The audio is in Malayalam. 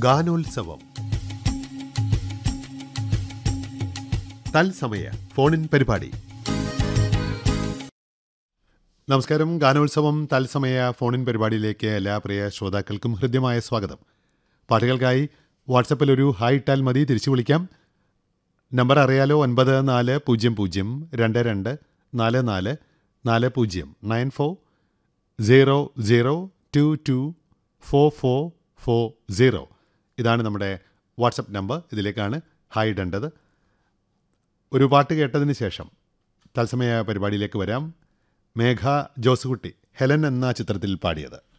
ഗാനോത്സവം തത്സമയ ഫോണിൻ പരിപാടി നമസ്കാരം ഗാനോത്സവം തത്സമയ ഫോണിൻ പരിപാടിയിലേക്ക് എല്ലാ പ്രിയ ശ്രോതാക്കൾക്കും ഹൃദ്യമായ സ്വാഗതം പാട്ടുകൾക്കായി വാട്സപ്പിൽ ഒരു ഹായ് ഇട്ടാൽ മതി തിരിച്ചു വിളിക്കാം നമ്പർ അറിയാലോ ഒൻപത് നാല് പൂജ്യം പൂജ്യം രണ്ട് രണ്ട് നാല് നാല് നാല് പൂജ്യം nine four zero zero two two four four four zero ഇതാണ് നമ്മുടെ വാട്സപ്പ് നമ്പർ ഇതിലേക്കാണ് ഹായ് ഇടേണ്ടത് ഒരു പാട്ട് കേട്ടതിന് ശേഷം തത്സമയ പരിപാടിയിലേക്ക് വരാം മേഘ ജോസുകുട്ടി ഹെലൻ എന്ന ചിത്രത്തിൽ പാടിയത്